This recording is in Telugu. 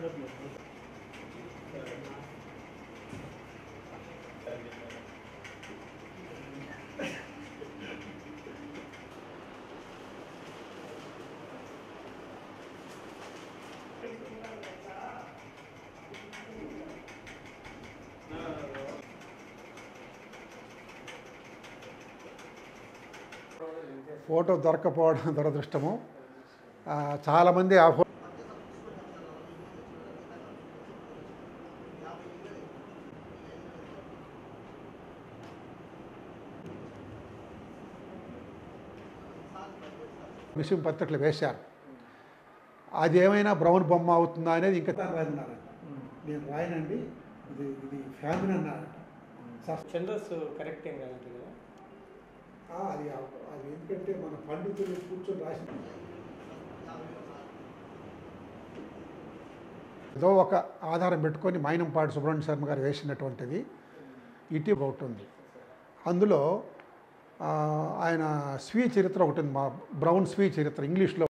ఫోటో దొరకపోవడం దురదృష్టము ఆ, చాలామంది ఆ ఫో మిషన్ పత్రికలు వేశారు అది ఏమైనా బ్రౌన్ బొమ్మ అవుతుందా అనేది ఇంకా రాయన్నారంట నేను రాయనండి ఇది ఇది ఫ్యామిలీ అన్నారంట సార్ చందస్ కరెక్ట్ ఏం కాదంటే కదా ఆ, అది అది ఎందుకంటే మన పండితులు కూర్చొని రాసిన ఏదో ఒక ఆధారం పెట్టుకొని మైనంపాటి సుబ్రహ్మణ్య శర్మ గారు వేసినటువంటిది ఇటీవల ఒకటి ఉంది అందులో ఆ, ఆయన స్వీయ చరిత్ర ఒకటి ఉంది మా బ్రౌన్ స్వీయ చరిత్ర ఇంగ్లీష్లో